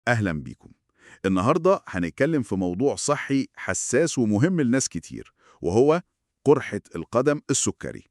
أهلا بيكم النهاردة هنتكلم في موضوع صحي حساس ومهم لناس كتير وهو قرحة القدم السكري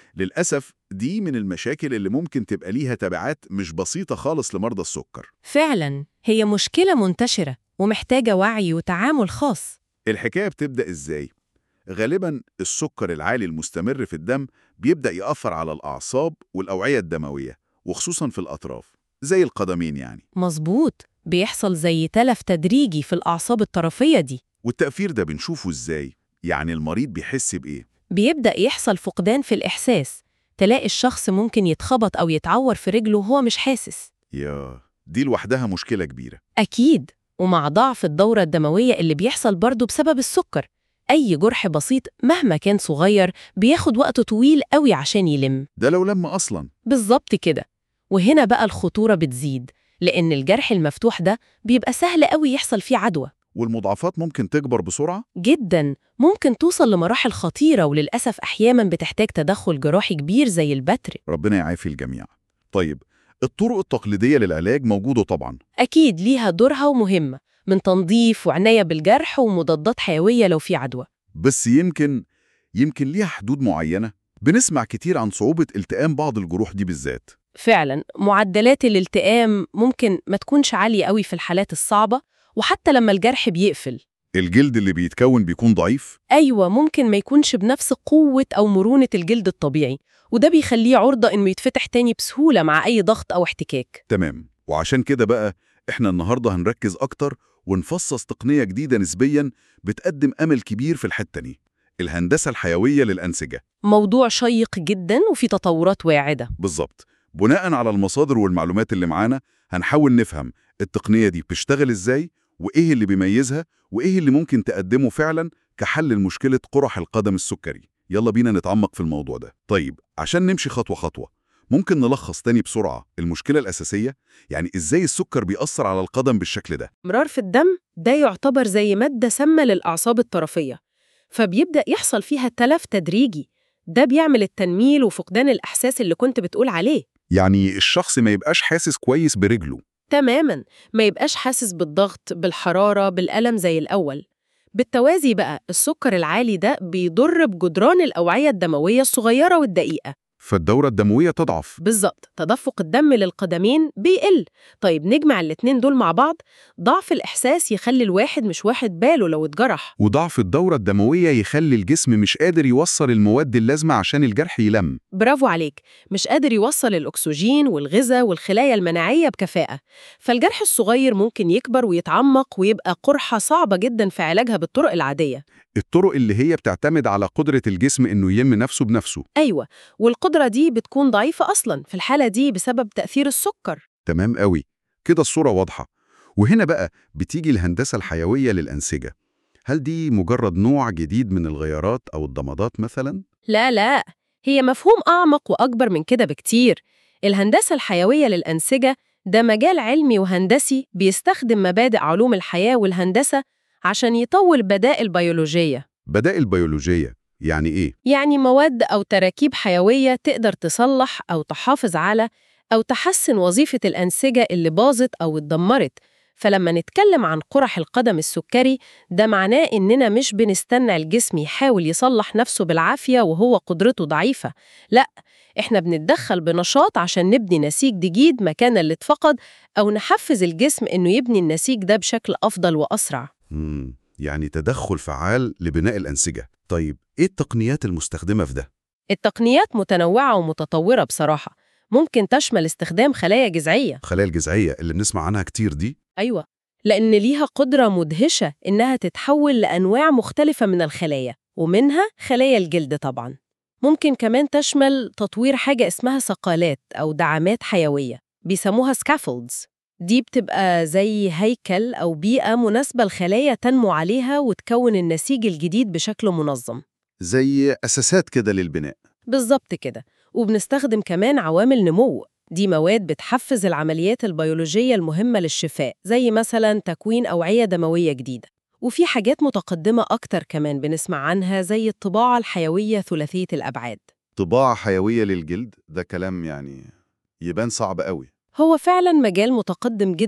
للأسف دي من المشاكل اللي ممكن تبقى ليها تبعات مش بسيطة خالص لمرضى السكر فعلا هي مشكلة منتشرة ومحتاجة وعي وتعامل خاص الحكاية بتبدأ إزاي؟ غالبا السكر العالي المستمر في الدم بيبدأ يأثر على الأعصاب والأوعية الدموية وخصوصا في الأطراف زي القدمين يعني مظبوط بيحصل زي تلف تدريجي في الأعصاب الطرفية دي والتأثير ده بنشوفه إزاي؟ يعني المريض بيحس بإيه؟ بيبدأ يحصل فقدان في الإحساس تلاقي الشخص ممكن يتخبط أو يتعور في رجله وهو مش حاسس يا دي لوحدها مشكلة كبيرة أكيد ومع ضعف الدورة الدموية اللي بيحصل برضه بسبب السكر أي جرح بسيط مهما كان صغير بياخد وقت طويل قوي عشان يلم ده لو لم أصلا بالظبط كده وهنا بقى الخطورة بتزيد لأن الجرح المفتوح ده بيبقى سهل قوي يحصل فيه عدوى والمضاعفات ممكن تكبر بسرعة جدا ممكن توصل لمراحل خطيرة وللأسف أحيانا بتحتاج تدخل جراحي كبير زي البتر ربنا يعافي الجميع طيب الطرق التقليدية للعلاج موجودة طبعا أكيد ليها دورها ومهمة من تنظيف وعناية بالجرح ومضادات حيوية لو في عدوى بس يمكن يمكن ليها حدود معينة بنسمع كتير عن صعوبة التئام بعض الجروح دي بالذات فعلا معدلات الالتئام ممكن ما تكونش عالية قوي في الحالات الصعبة وحتى لما الجرح بيقفل الجلد اللي بيتكون بيكون ضعيف أيوة ممكن ما يكونش بنفس قوة أو مرونة الجلد الطبيعي وده بيخليه عرضة إنه يتفتح تاني بسهولة مع أي ضغط أو احتكاك تمام وعشان كده بقى احنا النهاردة هنركز أكتر ونفصص تقنية جديدة نسبيا بتقدم أمل كبير في الحتة دي الهندسة الحيوية للأنسجة موضوع شيق جدا وفي تطورات واعدة بالظبط بناء على المصادر والمعلومات اللي معانا هنحاول نفهم التقنية دي بتشتغل ازاي وإيه اللي بيميزها وإيه اللي ممكن تقدمه فعلا كحل لمشكلة قرح القدم السكري يلا بينا نتعمق في الموضوع ده طيب عشان نمشي خطوة خطوة ممكن نلخص تاني بسرعة المشكلة الأساسية يعني إزاي السكر بيأثر على القدم بالشكل ده مرار في الدم ده يعتبر زي مادة سامة للأعصاب الطرفية فبيبدأ يحصل فيها تلف تدريجي ده بيعمل التنميل وفقدان الإحساس اللي كنت بتقول عليه يعني الشخص ما يبقاش حاسس كويس برجله تماما ما يبقاش حاسس بالضغط بالحرارة بالألم زي الأول بالتوازي بقى السكر العالي ده بيضر بجدران الأوعية الدموية الصغيرة والدقيقة فالدورة الدموية تضعف بالظبط تدفق الدم للقدمين بيقل طيب نجمع الاتنين دول مع بعض ضعف الإحساس يخلي الواحد مش واخد باله لو اتجرح وضعف الدورة الدموية يخلي الجسم مش قادر يوصل المواد اللازمة عشان الجرح يلم برافو عليك مش قادر يوصل الأكسجين والغذاء والخلايا المناعية بكفاءة فالجرح الصغير ممكن يكبر ويتعمق ويبقى قرحة صعبة جدا في علاجها بالطرق العادية الطرق اللي هي بتعتمد على قدرة الجسم إنه يلم نفسه بنفسه أيوة والقدرة دي بتكون ضعيفة أصلا في الحالة دي بسبب تأثير السكر تمام قوي كده الصورة واضحة وهنا بقى بتيجي الهندسة الحيوية للأنسجة هل دي مجرد نوع جديد من الغيارات أو الضمادات مثلا؟ لا لا هي مفهوم أعمق وأكبر من كده بكتير الهندسة الحيوية للأنسجة ده مجال علمي وهندسي بيستخدم مبادئ علوم الحياة والهندسة عشان يطول بدائل بيولوجية بدائل بيولوجية يعني إيه؟ يعني مواد أو تراكيب حيوية تقدر تصلح أو تحافظ على أو تحسن وظيفة الأنسجة اللي باظت أو اتدمرت فلما نتكلم عن قرح القدم السكري ده معناه إننا مش بنستنى الجسم يحاول يصلح نفسه بالعافية وهو قدرته ضعيفة لأ إحنا بنتدخل بنشاط عشان نبني نسيج جديد مكان اللي اتفقد أو نحفز الجسم إنه يبني النسيج ده بشكل أفضل وأسرع مم. يعني تدخل فعال لبناء الأنسجة طيب إيه التقنيات المستخدمة في ده؟ التقنيات متنوعة ومتطورة بصراحة ممكن تشمل استخدام خلايا جذعية خلايا الجذعية اللي بنسمع عنها كتير دي أيوة لأن ليها قدرة مدهشة إنها تتحول لأنواع مختلفة من الخلايا ومنها خلايا الجلد طبعاً ممكن كمان تشمل تطوير حاجة اسمها صقالات أو دعامات حيوية بيسموها scaffolds دي بتبقى زي هيكل أو بيئة مناسبة الخلايا تنمو عليها وتكون النسيج الجديد بشكل منظم زي أساسات كده للبناء بالظبط كده وبنستخدم كمان عوامل نمو دي مواد بتحفز العمليات البيولوجية المهمة للشفاء زي مثلا تكوين أوعية دموية جديدة وفي حاجات متقدمة أكتر كمان بنسمع عنها زي الطباعة الحيوية ثلاثية الأبعاد طباعة حيوية للجلد ده كلام يعني يبان صعب قوي هو فعلا مجال متقدم جدا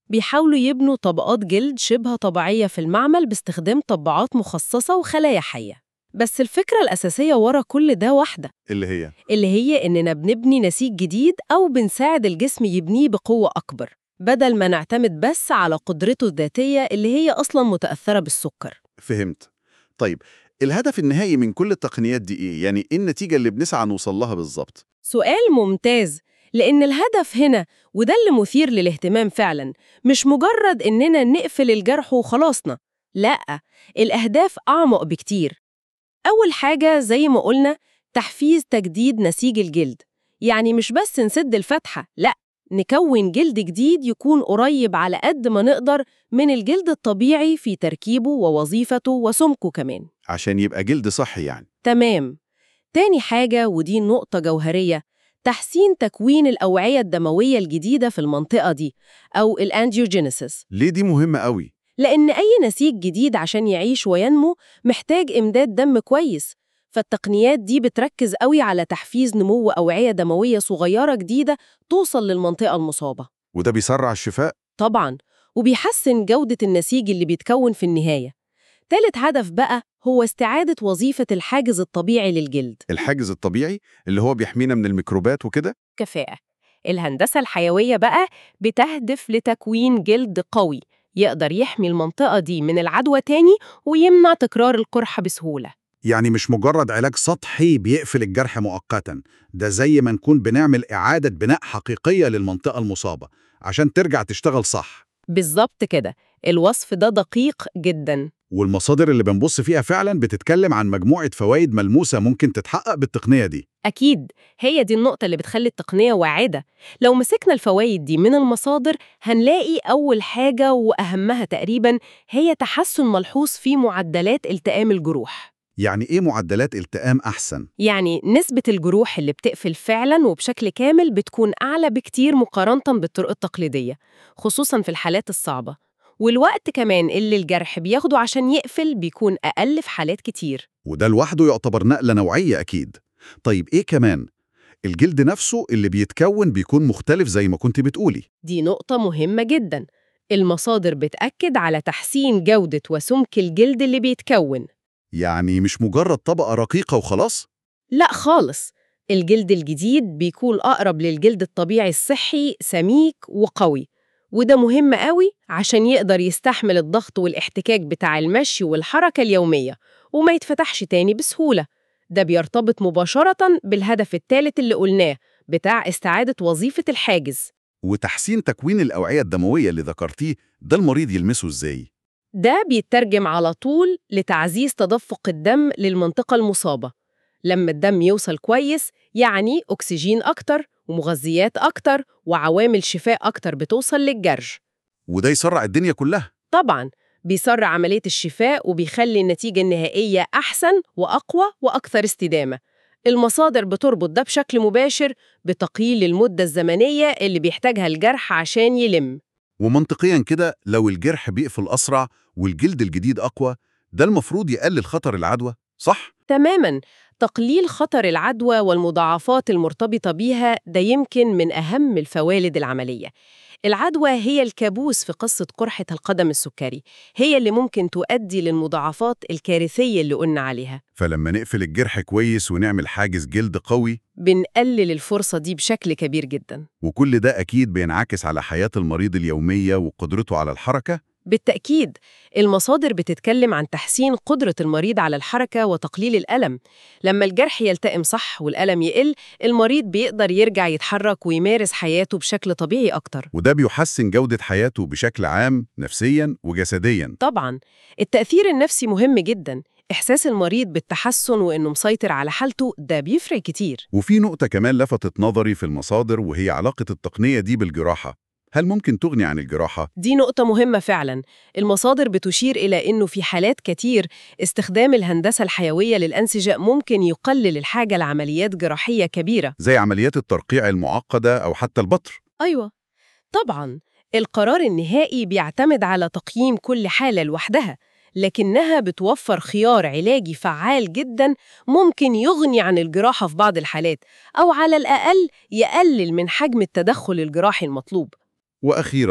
بيحاولوا يبنوا طبقات جلد شبه طبيعية في المعمل باستخدام طباعات مخصصة وخلايا حية بس الفكرة الأساسية ورا كل ده واحدة اللي هي اللي هي إننا بنبني نسيج جديد أو بنساعد الجسم يبنيه بقوة أكبر بدل ما نعتمد بس على قدرته الذاتية اللي هي أصلاً متأثرة بالسكر فهمت طيب الهدف النهائي من كل التقنيات دي ايه يعني ايه النتيجة اللي بنسعى نوصل لها بالظبط سؤال ممتاز لأن الهدف هنا وده اللي مثير للاهتمام فعلا مش مجرد إننا نقفل الجرح وخلاصنا لأ الأهداف أعمق بكتير أول حاجة زي ما قلنا تحفيز تجديد نسيج الجلد يعني مش بس نسد الفتحة لأ نكون جلد جديد يكون قريب على قد ما نقدر من الجلد الطبيعي في تركيبه ووظيفته وسمكه كمان عشان يبقى جلد صحي يعني تمام تاني حاجة ودي نقطة جوهرية تحسين تكوين الأوعية الدموية الجديدة في المنطقة دي أو الأنجيوجينيسيس ليه دي مهمة قوي لأن أي نسيج جديد عشان يعيش وينمو محتاج إمداد دم كويس فالتقنيات دي بتركز قوي على تحفيز نمو أوعية دموية صغيرة جديدة توصل للمنطقة المصابة وده بيسرع الشفاء طبعاً وبيحسن جودة النسيج اللي بيتكون في النهاية تالت هدف بقى هو استعادة وظيفة الحاجز الطبيعي للجلد الحاجز الطبيعي اللي هو بيحمينا من الميكروبات وكده كفاءة الهندسة الحيوية بقى بتهدف لتكوين جلد قوي يقدر يحمي المنطقة دي من العدوى تاني ويمنع تكرار القرحة بسهولة يعني مش مجرد علاج سطحي بيقفل الجرح مؤقتا ده زي ما نكون بنعمل إعادة بناء حقيقية للمنطقة المصابة عشان ترجع تشتغل صح بالظبط كده الوصف ده دقيق جدا والمصادر اللي بنبص فيها فعلا بتتكلم عن مجموعة فوائد ملموسة ممكن تتحقق بالتقنية دي أكيد هي دي النقطة اللي بتخلي التقنية واعدة لو مسكنا الفوائد دي من المصادر هنلاقي أول حاجة وأهمها تقريبا هي تحسن ملحوظ في معدلات التئام الجروح يعني إيه معدلات التئام أحسن؟ يعني نسبة الجروح اللي بتقفل فعلا وبشكل كامل بتكون أعلى بكتير مقارنة بالطرق التقليدية خصوصا في الحالات الصعبة والوقت كمان اللي الجرح بياخده عشان يقفل بيكون أقل في حالات كتير وده لوحده يعتبر نقلة نوعية أكيد طيب إيه كمان؟ الجلد نفسه اللي بيتكون بيكون مختلف زي ما كنت بتقولي دي نقطة مهمة جدا المصادر بتأكد على تحسين جودة وسمك الجلد اللي بيتكون يعني مش مجرد طبقة رقيقة وخلاص؟ لا خالص الجلد الجديد بيكون أقرب للجلد الطبيعي الصحي سميك وقوي وده مهم قوي عشان يقدر يستحمل الضغط والاحتكاك بتاع المشي والحركة اليومية وما يتفتحش تاني بسهولة ده بيرتبط مباشرة بالهدف الثالث اللي قلناه بتاع استعادة وظيفة الحاجز وتحسين تكوين الأوعية الدموية اللي ذكرتيه ده المريض يلمسه إزاي؟ ده بيترجم على طول لتعزيز تدفق الدم للمنطقة المصابة لما الدم يوصل كويس يعني أكسجين أكتر ومغذيات أكتر وعوامل شفاء أكتر بتوصل للجرح وده يسرع الدنيا كلها طبعاً بيسرع عملية الشفاء وبيخلي النتيجة النهائية أحسن وأقوى وأكثر استدامة المصادر بتربط ده بشكل مباشر بتقليل المدة الزمنية اللي بيحتاجها الجرح عشان يلم ومنطقيا كده لو الجرح بيقفل أسرع والجلد الجديد أقوى ده المفروض يقلل خطر العدوى صح؟ تماماً تقليل خطر العدوى والمضاعفات المرتبطة بيها ده يمكن من أهم الفوائد العملية العدوى هي الكابوس في قصة قرحة القدم السكري هي اللي ممكن تؤدي للمضاعفات الكارثية اللي قلنا عليها فلما نقفل الجرح كويس ونعمل حاجز جلد قوي بنقلل الفرصة دي بشكل كبير جدا وكل ده أكيد بينعكس على حياة المريض اليومية وقدرته على الحركة بالتأكيد المصادر بتتكلم عن تحسين قدرة المريض على الحركة وتقليل الألم لما الجرح يلتئم صح والألم يقل المريض بيقدر يرجع يتحرك ويمارس حياته بشكل طبيعي أكتر وده بيحسن جودة حياته بشكل عام نفسياً وجسدياً طبعا التأثير النفسي مهم جدا إحساس المريض بالتحسن وإنه مسيطر على حالته ده بيفرق كتير وفي نقطة كمان لفتت نظري في المصادر وهي علاقة التقنية دي بالجراحة هل ممكن تغني عن الجراحة؟ دي نقطة مهمة فعلا المصادر بتشير إلى إنه في حالات كتير استخدام الهندسة الحيوية للأنسجة ممكن يقلل الحاجة لعمليات جراحية كبيرة زي عمليات الترقيع المعقدة أو حتى البطر أيوة طبعا القرار النهائي بيعتمد على تقييم كل حالة لوحدها لكنها بتوفر خيار علاجي فعال جدا ممكن يغني عن الجراحة في بعض الحالات أو على الأقل يقلل من حجم التدخل الجراحي المطلوب وأخيراً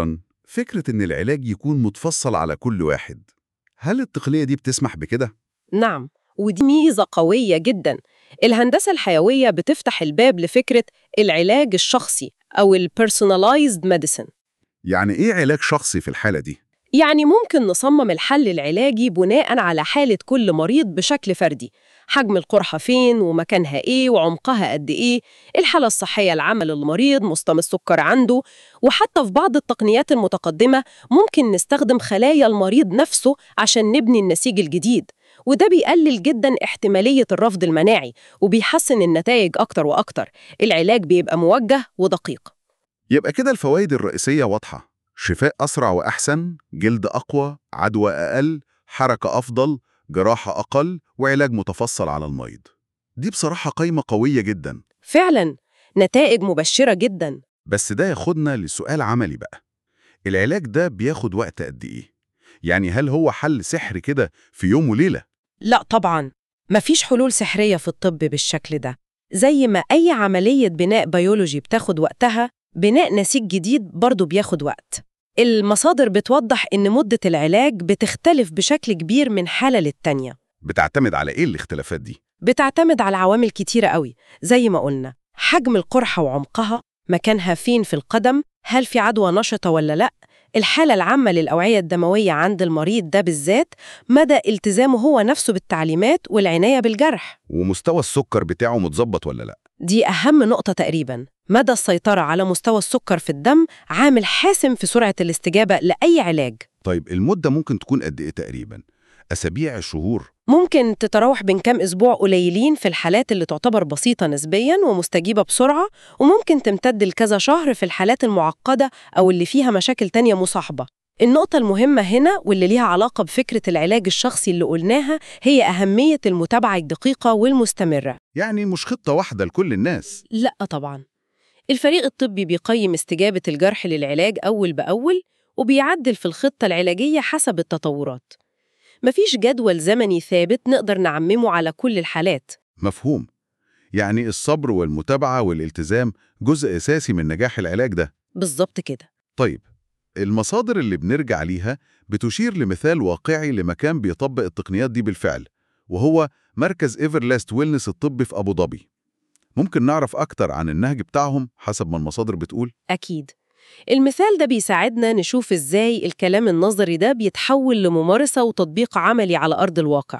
فكرة إن العلاج يكون متفصل على كل واحد هل التقنية دي بتسمح بكده؟ نعم ودي ميزة قوية جدا الهندسة الحيوية بتفتح الباب لفكرة العلاج الشخصي أو ال personalized medicine يعني إيه علاج شخصي في الحالة دي؟ يعني ممكن نصمم الحل العلاجي بناء على حالة كل مريض بشكل فردي حجم القرحة فين ومكانها إيه وعمقها قد إيه الحالة الصحية العامة للمريض مستوى السكر عنده وحتى في بعض التقنيات المتقدمة ممكن نستخدم خلايا المريض نفسه عشان نبني النسيج الجديد وده بيقلل جدا احتمالية الرفض المناعي وبيحسن النتائج أكتر وأكتر العلاج بيبقى موجه ودقيق يبقى كده الفوائد الرئيسية واضحة شفاء أسرع وأحسن جلد أقوى عدوى أقل حركة أفضل جراحة أقل وعلاج متفصل على المريض دي بصراحة قايمة قوية جدا فعلا نتائج مبشرة جدا بس ده ياخدنا لسؤال عملي بقى العلاج ده بياخد وقت قد إيه؟ يعني هل هو حل سحر كده في يوم وليلة؟ لا طبعا مفيش حلول سحرية في الطب بالشكل ده زي ما أي عملية بناء بيولوجي بتاخد وقتها بناء نسيج جديد برضه بياخد وقت المصادر بتوضح إن مدة العلاج بتختلف بشكل كبير من حالة للتانية بتعتمد على إيه الاختلافات دي؟ بتعتمد على عوامل كتيرة قوي زي ما قلنا حجم القرحة وعمقها مكانها فين في القدم هل في عدوى نشطة ولا لأ الحالة العامة للأوعية الدموية عند المريض ده بالذات مدى التزامه هو نفسه بالتعليمات والعناية بالجرح ومستوى السكر بتاعه متظبط ولا لأ؟ دي أهم نقطة تقريباً مدى السيطرة على مستوى السكر في الدم عامل حاسم في سرعة الاستجابة لأي علاج طيب المدة ممكن تكون قد إيه تقريبا؟ أسابيع شهور ممكن تتراوح بين كام أسبوع قليلين في الحالات اللي تعتبر بسيطة نسبياً ومستجيبة بسرعة وممكن تمتد لكذا شهر في الحالات المعقدة أو اللي فيها مشاكل تانية مصاحبة النقطة المهمة هنا واللي ليها علاقة بفكرة العلاج الشخصي اللي قلناها هي أهمية المتابعة الدقيقة والمستمرة يعني مش خطة واحدة لكل الناس لا طبعا الفريق الطبي بيقيم استجابة الجرح للعلاج أول بأول وبيعدل في الخطة العلاجية حسب التطورات مفيش جدول زمني ثابت نقدر نعممه على كل الحالات مفهوم يعني الصبر والمتابعة والالتزام جزء أساسي من نجاح العلاج ده بالظبط كده طيب المصادر اللي بنرجع ليها بتشير لمثال واقعي لمكان بيطبق التقنيات دي بالفعل وهو مركز إيفرلاست ويلنس الطبي في أبو ظبي ممكن نعرف أكتر عن النهج بتاعهم حسب ما المصادر بتقول أكيد المثال ده بيساعدنا نشوف إزاي الكلام النظري ده بيتحول لممارسة وتطبيق عملي على أرض الواقع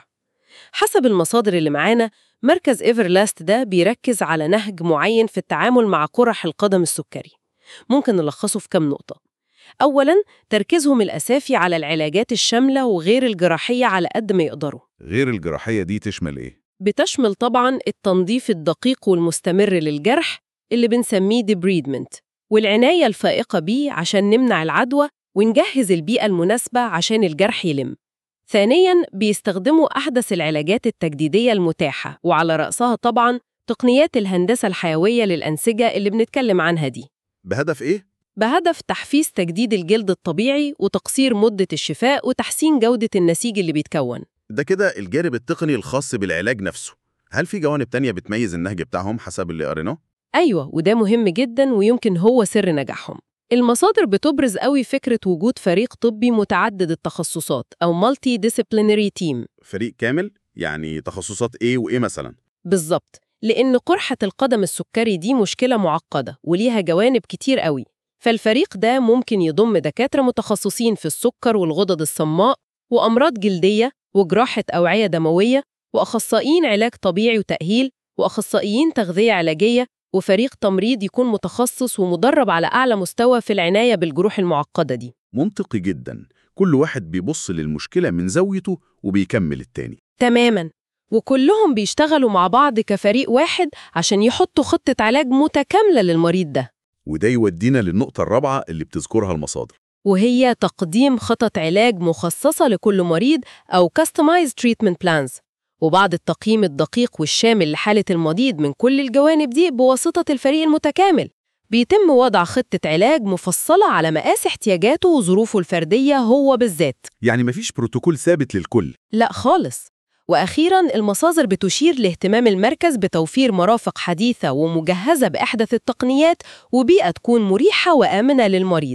حسب المصادر اللي معانا مركز إيفرلاست ده بيركز على نهج معين في التعامل مع قرح القدم السكري ممكن نلخصه في كام نقطة أولاً تركيزهم الأساسي على العلاجات الشاملة وغير الجراحية على قد ما يقدروا غير الجراحية دي تشمل إيه؟ بتشمل طبعاً التنظيف الدقيق والمستمر للجرح اللي بنسميه ديبريدمنت والعناية الفائقة بيه عشان نمنع العدوى ونجهز البيئة المناسبة عشان الجرح يلم ثانياً بيستخدموا أحدث العلاجات التجديدية المتاحة وعلى رأسها طبعاً تقنيات الهندسة الحيوية للأنسجة اللي بنتكلم عنها دي بهدف إيه؟ بهدف تحفيز تجديد الجلد الطبيعي وتقصير مدة الشفاء وتحسين جودة النسيج اللي بيتكون ده كده الجانب التقني الخاص بالعلاج نفسه هل في جوانب تانية بتميز النهج بتاعهم حسب اللي قريناه؟ أيوة وده مهم جدا ويمكن هو سر نجاحهم المصادر بتبرز قوي فكرة وجود فريق طبي متعدد التخصصات أو مالتي ديسيبلينري تيم فريق كامل؟ يعني تخصصات إيه وإيه مثلا؟ بالظبط لأن قرحة القدم السكري دي مشكلة معقدة وليها جوانب كتير قوي فالفريق ده ممكن يضم دكاترة متخصصين في السكر والغدد الصماء وأمراض جلدية وجراحة أوعية دموية وأخصائيين علاج طبيعي وتأهيل وأخصائيين تغذية علاجية وفريق تمريض يكون متخصص ومدرب على أعلى مستوى في العناية بالجروح المعقدة دي منطقي جدا كل واحد بيبص للمشكلة من زاويته وبيكمل التاني تماماً وكلهم بيشتغلوا مع بعض كفريق واحد عشان يحطوا خطة علاج متكاملة للمريض ده وده يودينا للنقطة الرابعة اللي بتذكرها المصادر وهي تقديم خطط علاج مخصصة لكل مريض أو Customized Treatment Plans وبعد التقييم الدقيق والشامل لحالة المريض من كل الجوانب دي بواسطة الفريق المتكامل بيتم وضع خطة علاج مفصلة على مقاس احتياجاته وظروفه الفردية هو بالذات يعني مفيش بروتوكول ثابت للكل لا خالص وأخيراً المصادر بتشير لاهتمام المركز بتوفير مرافق حديثة ومجهزة بأحدث التقنيات وبيئة تكون مريحة وآمنة للمريض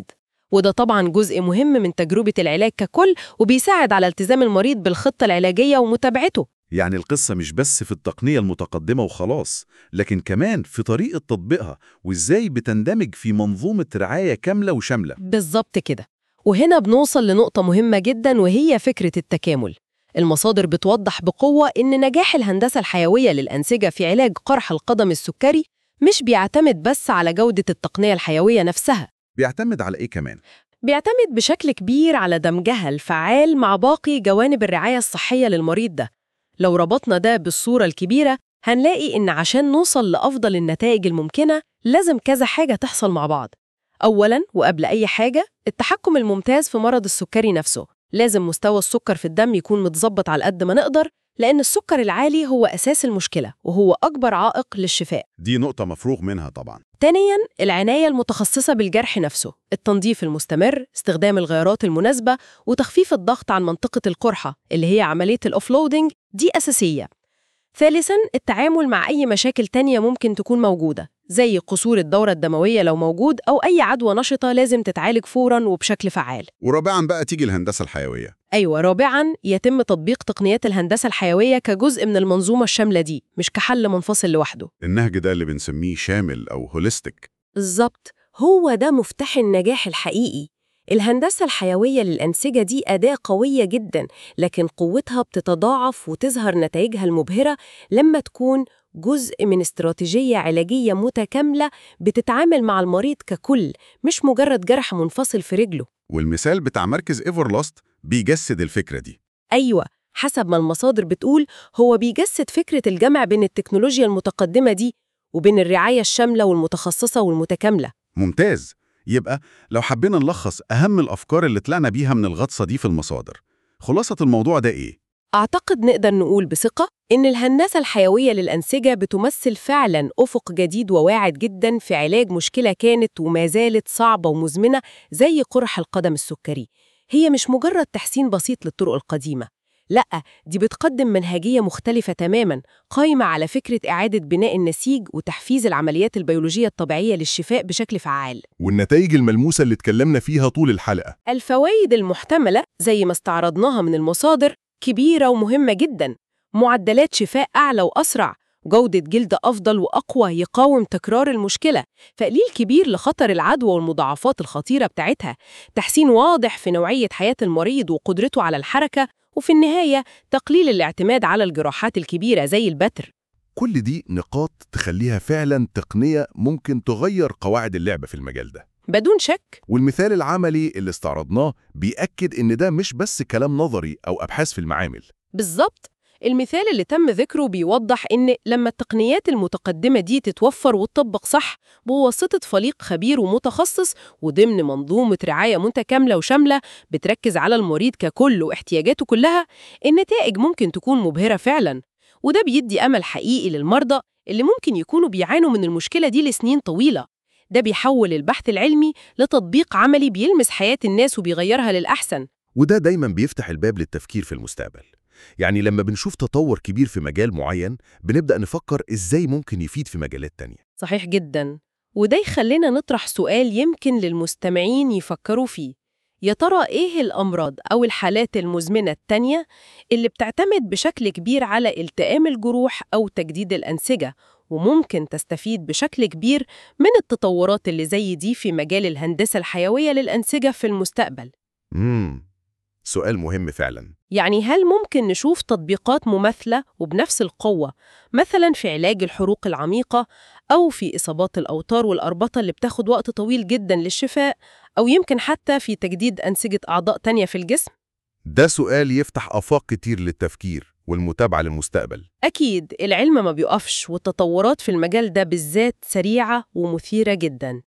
وده طبعا جزء مهم من تجربة العلاج ككل وبيساعد على التزام المريض بالخطة العلاجية ومتابعته يعني القصة مش بس في التقنية المتقدمة وخلاص لكن كمان في طريقة تطبيقها وإزاي بتندمج في منظومة رعاية كاملة وشاملة بالظبط كده وهنا بنوصل لنقطة مهمة جدا وهي فكرة التكامل المصادر بتوضح بقوة إن نجاح الهندسة الحيوية للأنسجة في علاج قرح القدم السكري مش بيعتمد بس على جودة التقنية الحيوية نفسها بيعتمد على إيه كمان؟ بيعتمد بشكل كبير على دمجها الفعال مع باقي جوانب الرعاية الصحية للمريض ده لو ربطنا ده بالصورة الكبيرة هنلاقي إن عشان نوصل لأفضل النتائج الممكنة لازم كذا حاجة تحصل مع بعض أولاً وقبل أي حاجة التحكم الممتاز في مرض السكري نفسه لازم مستوى السكر في الدم يكون متظبط على قد ما نقدر لأن السكر العالي هو أساس المشكلة وهو أكبر عائق للشفاء دي نقطة مفروغ منها طبعا ثانياً العناية المتخصصة بالجرح نفسه التنظيف المستمر استخدام الغيارات المناسبة وتخفيف الضغط عن منطقة القرحة اللي هي عملية الأوفلودينج دي أساسية ثالثاً التعامل مع أي مشاكل تانية ممكن تكون موجودة زي قصور الدورة الدموية لو موجود أو أي عدوى نشطة لازم تتعالج فوراً وبشكل فعال ورابعا بقى تيجي الهندسة الحيوية أيوة رابعاً يتم تطبيق تقنيات الهندسة الحيوية كجزء من المنظومة الشاملة دي مش كحل منفصل لوحده النهج ده اللي بنسميه شامل أو هوليستيك بالظبط هو ده مفتاح النجاح الحقيقي الهندسة الحيوية للأنسجة دي أداة قوية جدا لكن قوتها بتتضاعف وتظهر نتائجها المبهرة لما تكون جزء من استراتيجية علاجية متكاملة بتتعامل مع المريض ككل مش مجرد جرح منفصل في رجله والمثال بتاع مركز إيفرلاست بيجسد الفكرة دي أيوة حسب ما المصادر بتقول هو بيجسد فكرة الجمع بين التكنولوجيا المتقدمة دي وبين الرعاية الشاملة والمتخصصة والمتكاملة ممتاز يبقى لو حبينا نلخص أهم الأفكار اللي طلعنا بيها من الغطسة دي في المصادر خلاصة الموضوع ده إيه؟ أعتقد نقدر نقول بثقة إن الهندسة الحيوية للأنسجة بتمثل فعلاً أفق جديد وواعد جداً في علاج مشكلة كانت وما زالت صعبة ومزمنة زي قرح القدم السكري. هي مش مجرد تحسين بسيط للطرق القديمة. لأ، دي بتقدم منهجية مختلفة تماماً، قايمة على فكرة إعادة بناء النسيج وتحفيز العمليات البيولوجية الطبيعية للشفاء بشكل فعال. والنتائج الملموسة اللي اتكلمنا فيها طول الحلقة الفوائد المحتملة زي ما استعرضناها من المصادر كبيرة ومهمة جدا معدلات شفاء أعلى وأسرع جودة جلد أفضل وأقوى يقاوم تكرار المشكلة تقليل كبير لخطر العدوى والمضاعفات الخطيرة بتاعتها تحسين واضح في نوعية حياة المريض وقدرته على الحركة وفي النهاية تقليل الاعتماد على الجراحات الكبيرة زي البتر كل دي نقاط تخليها فعلا تقنية ممكن تغير قواعد اللعبة في المجال ده بدون شك والمثال العملي اللي استعرضناه بيأكد إن ده مش بس كلام نظري أو أبحاث في المعامل بالظبط المثال اللي تم ذكره بيوضح إن لما التقنيات المتقدمة دي تتوفر وتطبق صح بواسطة فريق خبير ومتخصص وضمن منظومة رعاية متكاملة وشاملة بتركز على المريض ككل واحتياجاته كلها النتائج ممكن تكون مبهرة فعلا وده بيدي أمل حقيقي للمرضى اللي ممكن يكونوا بيعانوا من المشكلة دي لسنين طويلة ده بيحول البحث العلمي لتطبيق عملي بيلمس حياة الناس وبيغيرها للأحسن وده دايما بيفتح الباب للتفكير في المستقبل يعني لما بنشوف تطور كبير في مجال معين بنبدأ نفكر إزاي ممكن يفيد في مجالات تانية صحيح جدا وده يخلينا نطرح سؤال يمكن للمستمعين يفكروا فيه يا ترى إيه الأمراض أو الحالات المزمنة التانية اللي بتعتمد بشكل كبير على التئام الجروح أو تجديد الأنسجة وممكن تستفيد بشكل كبير من التطورات اللي زي دي في مجال الهندسة الحيوية للأنسجة في المستقبل مم. سؤال مهم فعلا يعني هل ممكن نشوف تطبيقات مماثلة وبنفس القوة مثلا في علاج الحروق العميقة أو في إصابات الأوتار والأربطة اللي بتاخد وقت طويل جدا للشفاء أو يمكن حتى في تجديد أنسجة أعضاء تانية في الجسم؟ ده سؤال يفتح آفاق كتير للتفكير والمتابعة للمستقبل أكيد العلم ما بيقفش والتطورات في المجال ده بالذات سريعة ومثيرة جدا